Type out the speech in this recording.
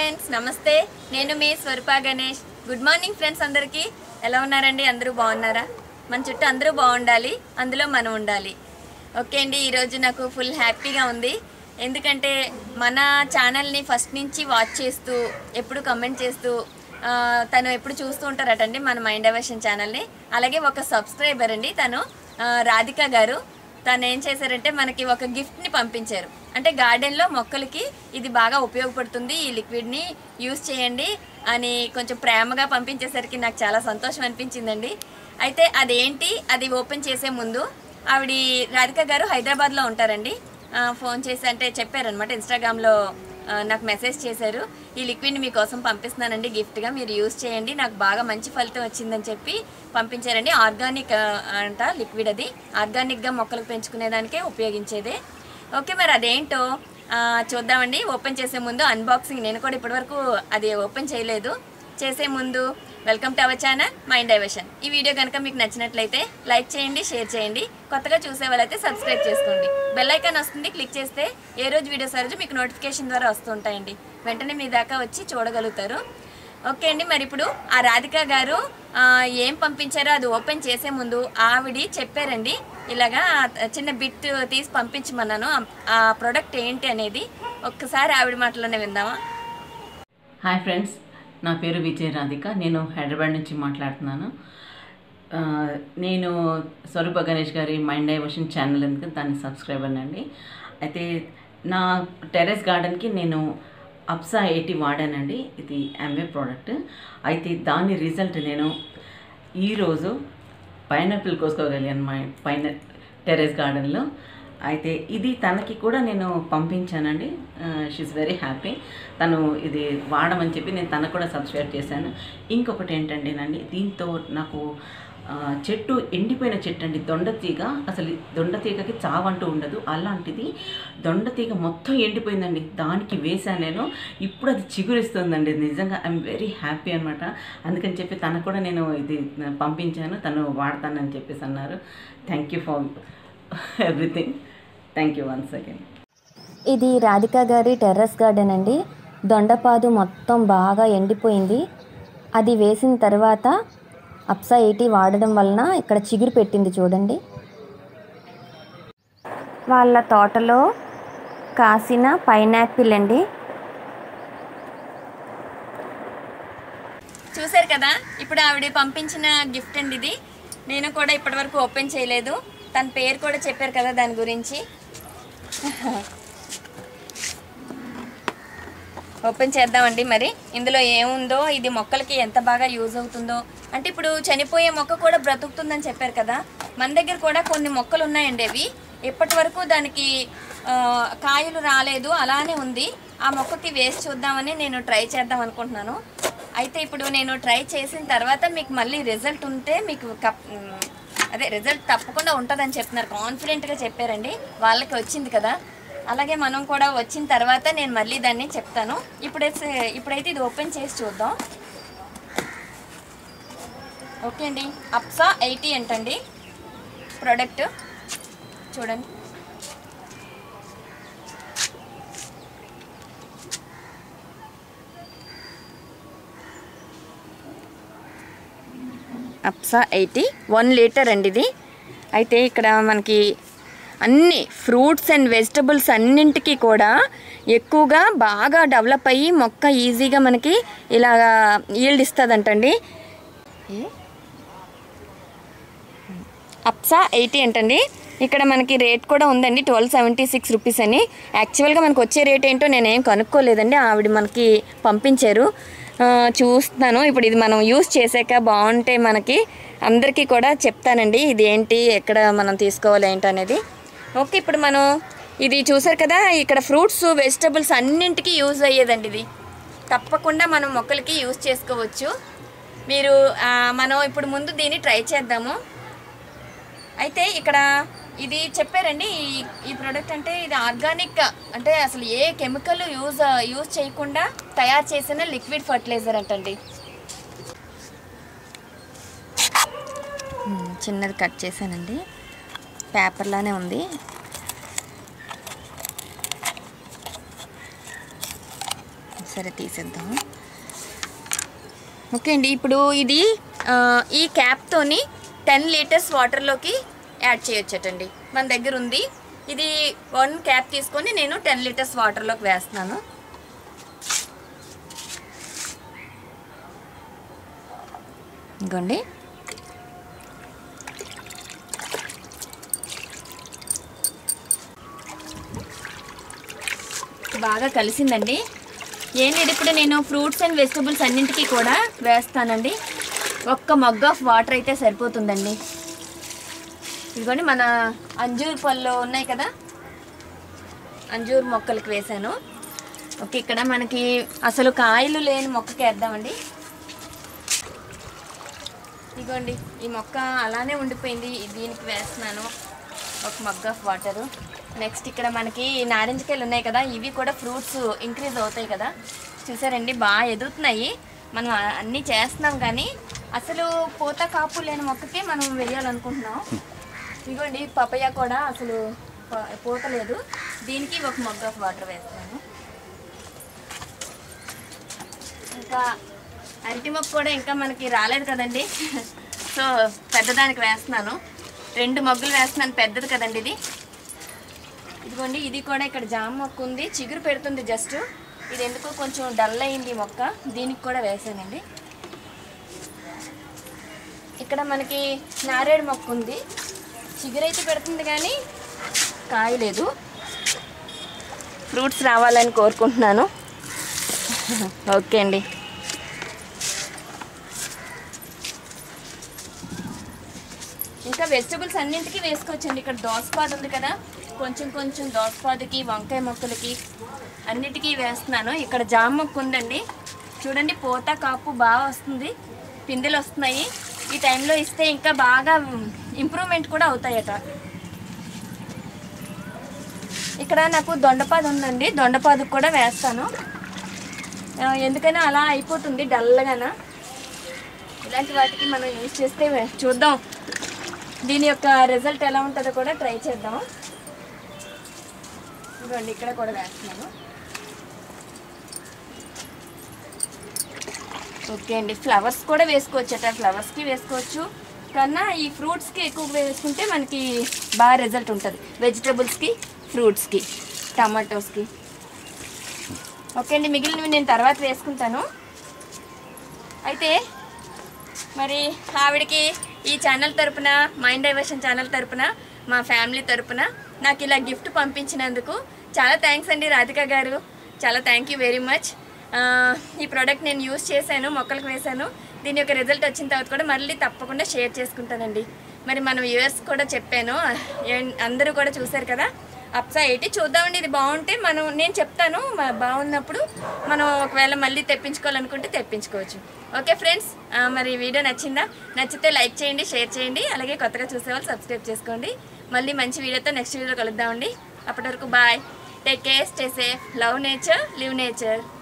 friends నమస్తే నేను మీ Swaroopa Ganesh good morning friends అందరికీ ఎలా ఉన్నారండి అందరూ బాగున్నారా మన చుట్టూ అందరూ బాగుండాలి అందులో మనం ఉండాలి ఓకే అండి ఈరోజు నాకు ఫుల్ హ్యాపీగా ఉంది ఎందుకంటే మన ఛానల్ని ఫస్ట్ నుంచి వాచ్ చేస్తూ ఎప్పుడు కమెంట్ చేస్తూ ఆ, తను ఎప్పుడు చూస్తూ ఉంటారటండి మన మైండ్ డైవర్షన్ ఛానల్ని అలాగే ఒక సబ్స్క్రైబర్ అండి తను ఆ, రాధిక గారు తను ఏం చేశారంటే మనకి ఒక గిఫ్ట్ని పంపించారు అంటే గార్డెన్లో మొక్కలకి ఇది బాగా ఉపయోగపడుతుంది ఈ లిక్విడ్ని యూస్ చేయండి అని కొంచెం ప్రేమగా పంపించేసరికి నాకు చాలా సంతోషం అనిపించిందండి అయితే అదేంటి అది ఓపెన్ చేసే ముందు ఆవిడ రాధిక గారు హైదరాబాద్లో ఉంటారండి ఆ, ఫోన్ చేసి అంటే చెప్పారనమాట ఇన్స్టాగ్రామ్లో ఆ, నాకు మెసేజ్ చేశారు ఈ లిక్విడ్ని మీకోసం పంపిస్తున్నానండి గిఫ్ట్గా మీరు యూస్ చేయండి నాకు బాగా మంచి ఫలితం వచ్చిందని చెప్పి పంపించారండి ఆర్గానిక్ ఆ, అంట లిక్విడ్ అది ఆర్గానిక్గా మొక్కలు పెంచుకునేదానికే ఉపయోగించేదే ఓకే మరి అదేంటో ఆ, చూద్దామండి ఓపెన్ చేసే ముందు అన్బాక్సింగ్ నేను కూడా ఇప్పటివరకు అది ఓపెన్ చేయలేదు చేసే ముందు welcome to our channel mind diversion ఈ వీడియో కనుక మీకు నచ్చినట్లయితే లైక్ చేయండి షేర్ చేయండి కొత్తగా చూసే వాళ్ళైతే సబ్స్క్రైబ్ చేసుకోండి బెల్ ఐకాన్ వస్తుంది క్లిక్ చేస్తే ఏ రోజు వీడియోస్ ఆ రోజు మీకు నోటిఫికేషన్ ద్వారా వస్తుంటాయండి వెంటనే మీ దాకా వచ్చి చూడగలుగుతారు ఓకే అండి మరి ఇప్పుడు ఆ రాధిక గారు ఆ, ఏం పంపించారో అది ఓపెన్ చేసే ముందు ఆవిడ చెప్పారండి ఇలాగా చిన్న బిట్ తీసి పంపించమన్నాను ఆ- ఆ ప్రోడక్ట్ ఏంటి అనేది ఒక్కసారి ఆవిడ మాటలోనే విందామా హాయ్ ఫ్రెండ్స్ నా పేరు విజయ రాధిక నేను హైదరాబాద్ నుంచి మాట్లాడుతున్నాను ఆ, నేను స్వరూప గణేష్ గారి మైండ్ డైవర్షన్ ఛానల్ ఎందుకు దాన్ని సబ్స్క్రైబర్ అండి అయితే నా టెరెస్ గార్డెన్కి నేను అప్సా ఎయిటీ వాడానండి ఇది ఎంవే ప్రోడక్ట్ అయితే దాని రిజల్ట్ నేను ఈరోజు పైనాపిల్ కోసుకోగలిగాను మా పైన టెరెస్ గార్డెన్లో అయితే ఇది తనకి కూడా నేను పంపించానండి షీఈ్ వెరీ హ్యాపీ తను ఇది వాడమని చెప్పి నేను తనకు కూడా సబ్స్క్రైబ్ చేశాను ఇంకొకటి ఏంటంటేనండి దీంతో నాకు ఆ, చెట్టు ఎండిపోయిన చెట్టు అండి దొండతీగ అసలు ఈ దొండతీగకి చావంటూ ఉండదు అలాంటిది దొండతీగ మొత్తం ఎండిపోయిందండి దానికి వేశాను నేను ఇప్పుడు అది చిగురిస్తుందండి నిజంగా ఐఎమ్ వెరీ హ్యాపీ అనమాట అందుకని చెప్పి తనకు కూడా నేను ఇది పంపించాను తను వాడతానని చెప్పేసి అన్నారు thank you for everything thank you once again ఇది రాధిక గారి టెర్రస్ గార్డెన్ అండి దొండపాదు మొత్తం బాగా ఎండిపోయింది అది వేసిన తర్వాత అప్సా ఎయిటీ వాడడం వలన ఇక్కడ చిగురు పెట్టింది చూడండి వాళ్ళ తోటలో కాసిన పైనాపిల్ అండి చూశారు కదా ఇప్పుడు ఆవిడ పంపించిన గిఫ్ట్ అండి ఇది నేను కూడా ఇప్పటివరకు ఓపెన్ చేయలేదు తన పేరు కూడా చెప్పారు కదా దాని గురించి ఓపెన్ చేద్దామండి మరి ఇందులో ఏముందో ఇది మొక్కలకి ఎంత బాగా యూజ్ అవుతుందో అంటే ఇప్పుడు చనిపోయే మొక్క కూడా బ్రతుకుతుందని చెప్పారు కదా మన దగ్గర కూడా కొన్ని మొక్కలు ఉన్నాయండి అవి ఇప్పటి వరకు దానికి ఆ, కాయలు రాలేదు అలానే ఉంది ఆ మొక్కకి వేసి చూద్దామని నేను ట్రై చేద్దాం అనుకుంటున్నాను అయితే ఇప్పుడు నేను ట్రై చేసిన తర్వాత మీకు మళ్ళీ రిజల్ట్ ఉంటే మీకు కప్ ఉమ్, అదే రిజల్ట్ తప్పకుండా ఉంటుందని చెప్తున్నారు కాన్ఫిడెంట్గా చెప్పారండి వాళ్ళకి వచ్చింది కదా అలాగే మనం కూడా వచ్చిన తర్వాత నేను మళ్ళీ దాన్ని చెప్తాను ఇప్పుడైతే ఇప్పుడైతే ఇది ఓపెన్ చేసి చూద్దాం ఓకే అండి అప్సా ఎయిటీ అంటండి ప్రోడక్ట్ చూడండి అప్సా ఎయిటీ వన్ లీటర్ అండి ఇది అయితే ఇక్కడ మనకి అన్ని ఫ్రూట్స్ అండ్ వెజిటబుల్స్ అన్నింటికి కూడా ఎక్కువగా బాగా డెవలప్ అయ్యి మొక్క ఈజీగా మనకి ఇలా ఈల్డ్ ఇస్తుందంటండి అప్సా ఎయిటీ అంటండి ఇక్కడ మనకి రేట్ కూడా ఉందండి ట్వెల్వ్ సెవెంటీ సిక్స్ రూపీస్ అని యాక్చువల్గా మనకు వచ్చే రేట్ ఏంటో నేనేం కనుక్కోలేదండి ఆవిడ మనకి పంపించారు ఆ, చూస్తున్నాను ఇప్పుడు ఇది మనం యూస్ చేసాక బాగుంటే మనకి అందరికీ కూడా చెప్తానండి ఇది ఏంటి ఎక్కడ మనం తీసుకోవాలి ఏంటి అనేది ఓకే ఇప్పుడు మనం ఇది చూసారు కదా ఇక్కడ ఫ్రూట్స్ వెజిటబుల్స్ అన్నింటికి యూజ్ అయ్యేదండి ఇది తప్పకుండా మనం మొక్కలకి యూజ్ చేసుకోవచ్చు మీరు ఆ, మనం ఇప్పుడు ముందు దీన్ని ట్రై చేద్దాము అయితే ఇక్కడ ఇది చెప్పారండి ఈ ఈ ప్రోడక్ట్ అంటే ఇది ఆర్గానిక్ అంటే అసలు ఏ కెమికల్ యూజ్ యూజ్ చేయకుండా తయారు చేసిన లిక్విడ్ ఫర్టిలైజర్ అంటండి ఉమ్, చిన్నది కట్ చేశానండి పేపర్లానే ఉంది సరే తీసేద్దాం ఓకే అండి ఇప్పుడు ఇది ఆ, ఈ క్యాప్తోని టెన్ లీటర్స్ వాటర్లోకి యాడ్ చేయొచ్చటండి మన దగ్గర ఉంది ఇది వన్ క్యాప్ తీసుకొని నేను టెన్ లీటర్స్ వాటర్లోకి వేస్తున్నాను ఇంకోండి బాగా కలిసిందండి ఏం లేదు ఇప్పుడు నేను ఫ్రూట్స్ అండ్ వెజిటబుల్స్ అన్నింటికి కూడా వేస్తానండి ఒక్క మగ్ ఆఫ్ వాటర్ అయితే సరిపోతుందండి ఇదిగోండి మన అంజూర్ పళ్ళు ఉన్నాయి కదా అంజూర్ మొక్కలకి వేసాను ఓకే ఇక్కడ మనకి అసలు కాయలు లేని మొక్కకి వేద్దామండి ఇదిగోండి ఈ మొక్క అలానే ఉండిపోయింది దీనికి వేస్తున్నాను ఒక మగ్ ఆఫ్ వాటరు నెక్స్ట్ ఇక్కడ మనకి నారింజకాయలు ఉన్నాయి కదా ఇవి కూడా ఫ్రూట్స్ ఇంక్రీజ్ అవుతాయి కదా చూసారండి బాగా ఎదుగుతున్నాయి మనం ఆ- అన్నీ చేస్తున్నాం కానీ అసలు పూత కాపు లేని మొక్కకే మనం వేయాలనుకుంటున్నాం ఇదిగోండి పపయ కూడా అసలు ప- పూత లేదు దీనికి ఒక మగ్ ఆఫ్ వాటర్ వేస్తాను ఇంకా అరటి మొక్క కూడా ఇంకా మనకి రాలేదు కదండి సో పెద్దదానికి వేస్తున్నాను రెండు మొగ్గులు వేస్తున్నాను పెద్దది కదండి ఇది ఇదిగోండి ఇది కూడా ఇక్కడ జామ మొక్క ఉంది చిగురు పెడుతుంది జస్ట్ ఇది ఎందుకో కొంచెం డల్ అయింది ఈ మొక్క దీనికి కూడా వేసానండి ఇక్కడ మనకి నారేడు మొక్క ఉంది చిగురైతే పెడుతుంది కానీ కాయలేదు ఫ్రూట్స్ రావాలని కోరుకుంటున్నాను ఓకే అండి ఇంకా వెజిటబుల్స్ అన్నింటికి వేసుకోవచ్చండి ఇక్కడ దోసపాదు ఉంది కదా కొంచెం కొంచెం దోసపాదుకి వంకాయ మొక్కలకి అన్నిటికీ వేస్తున్నాను ఇక్కడ జామ మొక్క ఉందండి చూడండి పూత కాపు బాగా వస్తుంది పిందెలు వస్తున్నాయి ఈ టైంలో ఇస్తే ఇంకా బాగా ఇంప్రూవ్మెంట్ కూడా అవుతాయట ఇక్కడ నాకు దొండపాదు ఉందండి దొండపాదుకు కూడా వేస్తాను ఆ, ఎందుకని అలా అయిపోతుంది డల్గాన ఇలాంటి వాటికి మనం యూజ్ చేస్తే వే- చూద్దాం దీని యొక్క రిజల్ట్ ఎలా ఉంటుందో కూడా ట్రై చేద్దాం ఇదిగోండి ఇక్కడ కూడా వేస్తున్నాను ఓకే అండి ఫ్లవర్స్ కూడా వేసుకోవచ్చట ఫ్లవర్స్కి వేసుకోవచ్చు కన్నా ఈ ఫ్రూట్స్కి ఎక్కువ వేసుకుంటే మనకి బాగా రిజల్ట్ ఉంటుంది వెజిటబుల్స్కి ఫ్రూట్స్కి టమాటోస్కి ఓకే అండి మిగిలినవి నేను తర్వాత వేసుకుంటాను అయితే మరి ఆవిడకి ఈ ఛానల్ తరపున మైండ్ డైవర్షన్ ఛానల్ తరపున మా ఫ్యామిలీ తరపున నాకు ఇలా గిఫ్ట్ పంపించినందుకు చాలా థ్యాంక్స్ అండి రాధిక గారు చాలా థ్యాంక్ యూ వెరీ మచ్ ఈ ప్రోడక్ట్ నేను యూస్ చేశాను మొక్కలకు వేశాను దీని యొక్క రిజల్ట్ వచ్చిన తర్వాత కూడా మళ్ళీ తప్పకుండా షేర్ చేసుకుంటానండి మరి మన వ్యూవర్స్ కూడా చెప్పాను ఏం- అందరూ కూడా చూశారు కదా అప్సా ఎయిటీ చూద్దామండి ఇది బాగుంటే మనం నేను చెప్తాను మ- బాగున్నప్పుడు మనం ఒకవేళ మళ్ళీ తెప్పించుకోవాలనుకుంటే తెప్పించుకోవచ్చు ఓకే ఫ్రెండ్స్ మరి ఈ వీడియో నచ్చిందా నచ్చితే లైక్ చేయండి షేర్ చేయండి అలాగే కొత్తగా చూసేవాళ్ళు సబ్స్క్రైబ్ చేసుకోండి మళ్ళీ మంచి వీడియోతో నెక్స్ట్ వీడియో కలుద్దామండి అప్పటి వరకు bye take care stay safe love nature live nature